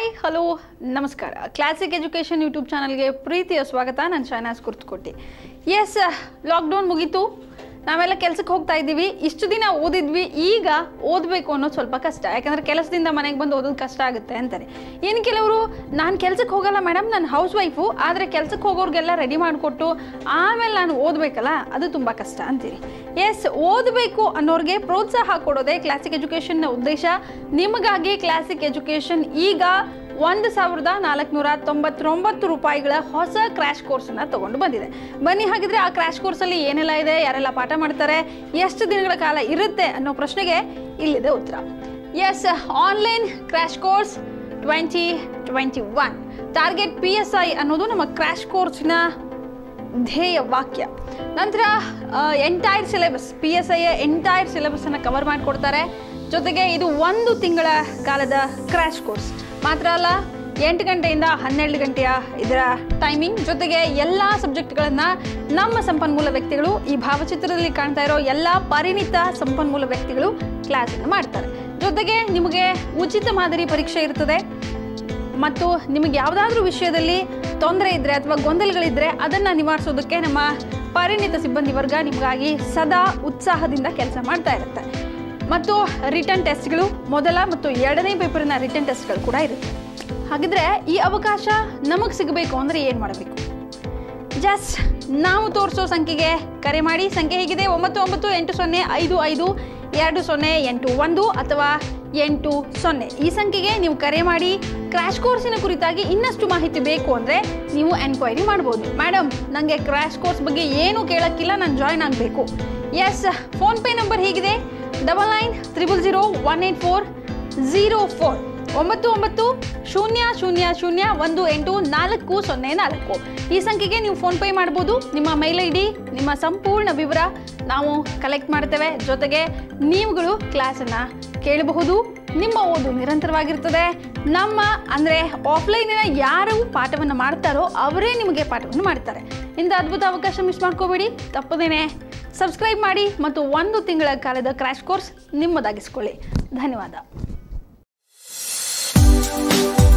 hello ನಮಸ್ಕಾರ classic education YouTube ಚಾನಲ್ಗೆ ಪ್ರೀತಿಯ ಸ್ವಾಗತ ನಾನು ಶೈನಾಸ್ ಕುರ್ತುಕೊಟ್ಟಿ ಎಸ್ ಲಾಕ್ಡೌನ್ ಮುಗೀತು ನಾವೆಲ್ಲ ಕೆಲಸಕ್ಕೆ ಹೋಗ್ತಾ ಇದ್ದೀವಿ ಇಷ್ಟು ದಿನ ಓದಿದ್ವಿ ಈಗ ಓದಬೇಕು ಅನ್ನೋದು ಸ್ವಲ್ಪ ಕಷ್ಟ ಯಾಕಂದರೆ ಕೆಲಸದಿಂದ ಮನೆಗೆ ಬಂದು ಓದೋದು ಕಷ್ಟ ಆಗುತ್ತೆ ಅಂತಾರೆ ಇನ್ನು ಕೆಲವರು ನಾನು ಕೆಲಸಕ್ಕೆ ಹೋಗಲ್ಲ ಮೇಡಮ್ ನಾನು ಹೌಸ್ ವೈಫು ಆದರೆ ಕೆಲಸಕ್ಕೆ ಹೋಗೋರಿಗೆಲ್ಲ ರೆಡಿ ಮಾಡಿಕೊಟ್ಟು ಆಮೇಲೆ ನಾನು ಓದಬೇಕಲ್ಲ ಅದು ತುಂಬ ಕಷ್ಟ ಅಂತೀರಿ ಎಸ್ ಓದಬೇಕು ಅನ್ನೋರಿಗೆ ಪ್ರೋತ್ಸಾಹ ಕೊಡೋದೇ ಕ್ಲಾಸಿಕ್ ಎಜುಕೇಷನ್ನ ಉದ್ದೇಶ ನಿಮಗಾಗಿ ಕ್ಲಾಸಿಕ್ ಎಜುಕೇಷನ್ ಈಗ ಒಂದು ಸಾವಿರದ ನಾಲ್ಕುನೂರ ತೊಂಬತ್ತೊಂಬತ್ತು ರೂಪಾಯಿಗಳ ಹೊಸ ಕ್ರ್ಯಾಶ್ ಕೋರ್ಸನ್ನು ತಗೊಂಡು ಬಂದಿದೆ ಬನ್ನಿ ಹಾಗಿದ್ರೆ ಆ ಕ್ರ್ಯಾಶ್ ಕೋರ್ಸಲ್ಲಿ ಏನೆಲ್ಲ ಇದೆ ಯಾರೆಲ್ಲ ಪಾಠ ಮಾಡ್ತಾರೆ ಎಷ್ಟು ದಿನಗಳ ಕಾಲ ಇರುತ್ತೆ ಅನ್ನೋ ಪ್ರಶ್ನೆಗೆ ಇಲ್ಲಿದೆ ಉತ್ತರ yes online crash course twenty twenty one target P S I ಅನ್ನೋದು ನಮ್ಮ ಕ್ರ್ಯಾಶ್ ಕೋರ್ಸ್ನ ಧ್ಯೇಯ ವಾಕ್ಯ ನಂತರ ಎಂಟೈರ್ ಸಿಲೆಬಸ್ ಪಿ ಎಸ್ ಐಯ ಎಂಟೈರ್ ಸಿಲೆಬಸ್ಸನ್ನು ಕವರ್ ಮಾಡಿಕೊಡ್ತಾರೆ ಜೊತೆಗೆ ಇದು ಒಂದು ತಿಂಗಳ ಕಾಲದ ಕ್ರ್ಯಾಶ್ ಕೋರ್ಸ್ ಮಾತ್ರ ಅಲ್ಲ ಎಂಟು ಗಂಟೆಯಿಂದ ಹನ್ನೆರಡು ಗಂಟೆಯ ಇದರ ಟೈಮಿಂಗ್ ಜೊತೆಗೆ ಎಲ್ಲ ಸಬ್ಜೆಕ್ಟ್ಗಳನ್ನು ನಮ್ಮ ಸಂಪನ್ಮೂಲ ವ್ಯಕ್ತಿಗಳು ಈ ಭಾವಚಿತ್ರದಲ್ಲಿ ಕಾಣ್ತಾ ಇರೋ ಎಲ್ಲ ಪರಿಣಿತ ಸಂಪನ್ಮೂಲ ವ್ಯಕ್ತಿಗಳು ಕ್ಲಾಸನ್ನು ಮಾಡ್ತಾರೆ ಜೊತೆಗೆ ನಿಮಗೆ ಉಚಿತ ಮಾದರಿ ಪರೀಕ್ಷೆ ಇರ್ತದೆ ಮತ್ತು ನಿಮಗೆ ಯಾವುದಾದ್ರೂ ವಿಷಯದಲ್ಲಿ ತೊಂದರೆ ಇದ್ದರೆ ಅಥವಾ ಗೊಂದಲಗಳಿದ್ದರೆ ಅದನ್ನು ನಿವಾರಿಸೋದಕ್ಕೆ ನಮ್ಮ ಪರಿಣಿತ ಸಿಬ್ಬಂದಿ ವರ್ಗ ನಿಮಗಾಗಿ ಸದಾ ಉತ್ಸಾಹದಿಂದ ಕೆಲಸ ಮಾಡ್ತಾ ಇರುತ್ತೆ ಮತ್ತು ರಿಟರ್ನ್ ಟೆಸ್ಟ್ಗಳು ಮೊದಲ ಮತ್ತು ಎರಡನೇ ಪೇಪರಿನ ರಿಟರ್ನ್ ಟೆಸ್ಟ್ಗಳು ಕೂಡ ಇರುತ್ತೆ ಹಾಗಿದ್ರೆ ಈ ಅವಕಾಶ ನಮಗೆ ಸಿಗಬೇಕು ಅಂದರೆ ಏನು ಮಾಡಬೇಕು ಜಸ್ಟ್ ನಾವು ತೋರಿಸೋ ಸಂಖ್ಯೆಗೆ ಕರೆ ಮಾಡಿ ಸಂಖ್ಯೆ ಹೇಗಿದೆ ಒಂಬತ್ತು ಒಂಬತ್ತು ಎಂಟು ಸೊನ್ನೆ ಐದು ಐದು ಎರಡು ಸೊನ್ನೆ ಎಂಟು ಒಂದು ಅಥವಾ ಎಂಟು ಸೊನ್ನೆ ಈ ಸಂಖ್ಯೆಗೆ ನೀವು ಕರೆ ಮಾಡಿ ಕ್ರ್ಯಾಶ್ ಕೋರ್ಸಿನ ಕುರಿತಾಗಿ ಇನ್ನಷ್ಟು ಮಾಹಿತಿ ಬೇಕು ಅಂದರೆ ನೀವು ಎನ್ಕ್ವೈರಿ ಮಾಡ್ಬೋದು ಮೇಡಮ್ ನನಗೆ ಕ್ರ್ಯಾಶ್ ಕೋರ್ಸ್ ಬಗ್ಗೆ ಏನೂ ಕೇಳೋಕ್ಕಿಲ್ಲ ನಾನು ಜಾಯ್ನ್ ಆಗಬೇಕು ಎಸ್ ಫೋನ್ಪೇ ನಂಬರ್ ಹೇಗಿದೆ double nine triple zero one eight four zero four ಒಂಬತ್ತು ಒಂಬತ್ತು ಶೂನ್ಯ ಶೂನ್ಯ ಶೂನ್ಯ ಒಂದು ಎಂಟು ನಾಲ್ಕು ಸೊನ್ನೆ ನಾಲ್ಕು ಈ ಸಂಖ್ಯೆಗೆ ನೀವು ಫೋನ್ಪೇ ಮಾಡ್ಬೋದು ನಿಮ್ಮ ಮೇಲ್ ಐ ಡಿ ನಿಮ್ಮ ಸಂಪೂರ್ಣ ವಿವರ ನಾವು ಕಲೆಕ್ಟ್ ಮಾಡ್ತೇವೆ ಜೊತೆಗೆ ನೀವುಗಳು ಕ್ಲಾಸನ್ನು ಕೇಳಬಹುದು ನಿಮ್ಮ ಓದು ನಿರಂತರವಾಗಿರ್ತದೆ ನಮ್ಮ ಅಂದರೆ ಆಫ್ಲೈನಿನ ಯಾರು ಪಾಠವನ್ನು ಮಾಡ್ತಾರೋ ಅವರೇ ನಿಮಗೆ ಪಾಠವನ್ನು ಮಾಡ್ತಾರೆ ಇಂಥ ಅದ್ಭುತ ಅವಕಾಶ ಮಿಸ್ ಮಾಡ್ಕೋಬೇಡಿ ತಪ್ಪದೇನೆ ಸಬ್ಸ್ಕ್ರೈಬ್ ಮಾಡಿ ಮತ್ತು ಒಂದು ತಿಂಗಳ ಕಾಲದ ಕ್ರ್ಯಾಶ್ ಕೋರ್ಸ್ ನಿಮ್ಮದಾಗಿಸ್ಕೊಳ್ಳಿ ಧನ್ಯವಾದ